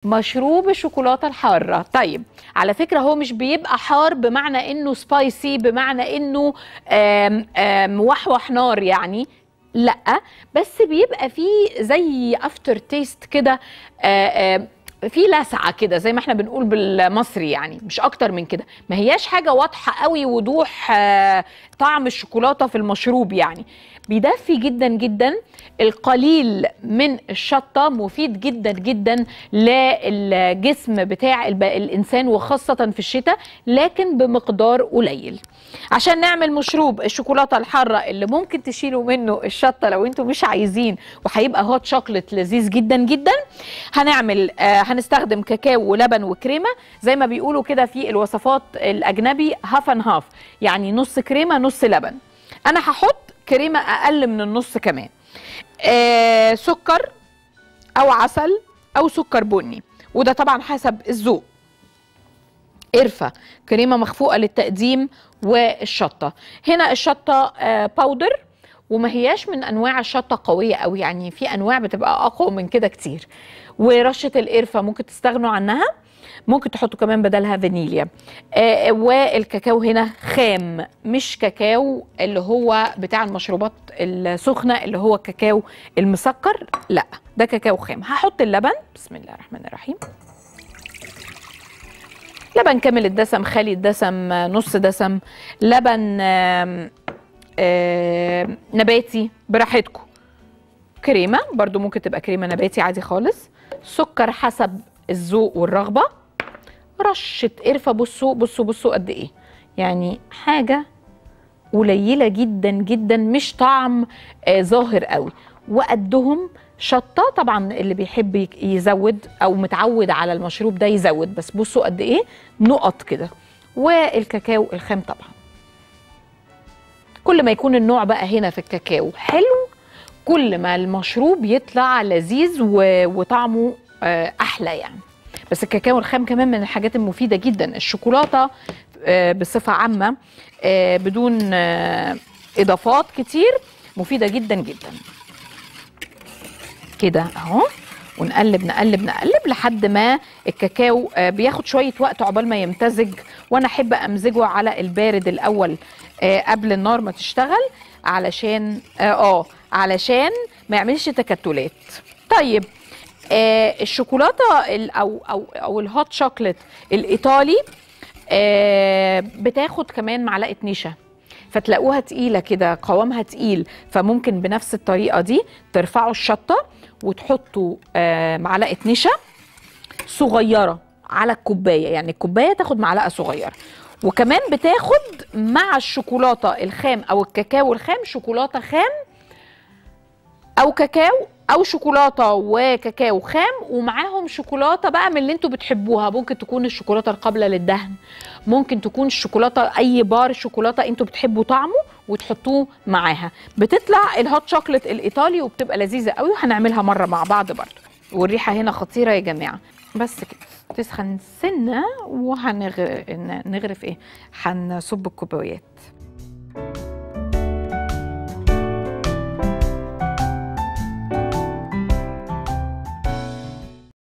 مشروب الشوكولاته الحاره طيب على فكره هو مش بيبقى حار بمعنى انه سبايسي بمعنى انه آم، آم، موحوح نار يعني لا بس بيبقى فيه زي افتر تيست كده آه، آه، في لسعه كده زي ما احنا بنقول بالمصري يعني مش اكتر من كده ما هياش حاجه واضحه قوي وضوح آه، طعم الشوكولاته في المشروب يعني بيدفي جدا جدا القليل من الشطه مفيد جدا جدا للجسم بتاع الب- الانسان وخاصه في الشتاء لكن بمقدار قليل عشان نعمل مشروب الشوكولاته الحاره اللي ممكن تشيلوا منه الشطه لو انتم مش عايزين وهيبقى هوت شوكليت لذيذ جدا جدا هنعمل آه هنستخدم كاكاو ولبن وكريمه زي ما بيقولوا كده في الوصفات الاجنبي هاف ان هاف يعني نص كريمه نص لبن انا هحط كريمه اقل من النص كمان آه سكر او عسل او سكر بني وده طبعا حسب الذوق قرفه كريمه مخفوقه للتقديم والشطه هنا الشطه آه باودر وما هياش من انواع الشطه قويه قوي يعني في انواع بتبقى اقوى من كده كتير ورشه القرفه ممكن تستغنوا عنها ممكن تحطوا كمان بدلها فانيليا آه والكاكاو هنا خام مش كاكاو اللي هو بتاع المشروبات السخنه اللي هو كاكاو المسكر لا ده كاكاو خام هحط اللبن بسم الله الرحمن الرحيم لبن كامل الدسم خالي الدسم آه، نص دسم لبن آم، آم، نباتي براحتكم كريمه برضو ممكن تبقى كريمه نباتي عادي خالص سكر حسب الذوق والرغبه رشه قرفه بصوا بصوا بصوا قد ايه يعني حاجه قليله جدا جدا مش طعم آه ظاهر قوي وقدهم شطه طبعا اللي بيحب يك- يزود او متعود على المشروب ده يزود بس بصوا قد ايه نقط كده والكاكاو الخام طبعا كل ما يكون النوع بقى هنا في الكاكاو حلو كل ما المشروب يطلع لذيذ و- وطعمه آه، احلى يعني بس الكاكاو الخام كمان من الحاجات المفيده جدا الشوكولاته آه، بصفه عامه آه، بدون آه، اضافات كتير مفيده جدا جدا كده اهو ونقلب نقلب نقلب لحد ما الكاكاو آه، بياخد شويه وقت عقبال ما يمتزج وانا احب امزجه على البارد الاول آه، قبل النار ما تشتغل علشان اه آه، علشان ما يعملش تكتلات طيب آه الشوكولاته ال- او او او الهوت شوكليت الايطالي آه بتاخد كمان معلقه نشا فتلاقوها تقيله كده قوامها تقيل فممكن بنفس الطريقه دي ترفعوا الشطه وتحطوا آه معلقه نشا صغيره على الكوبايه يعني الكوبايه تاخد معلقه صغيره وكمان بتاخد مع الشوكولاته الخام او الكاكاو الخام شوكولاته خام او كاكاو او شوكولاته وكاكاو خام ومعاهم شوكولاته بقى من اللي انتوا بتحبوها ممكن تكون الشوكولاته القابله للدهن ممكن تكون الشوكولاته اي بار شوكولاته انتوا بتحبوا طعمه وتحطوه معاها بتطلع الهوت شوكليت الايطالي وبتبقى لذيذه قوي وهنعملها مره مع بعض برضه والريحه هنا خطيره يا جماعه بس كده تسخن سنه وهنغرف ايه هنصب الكوبايات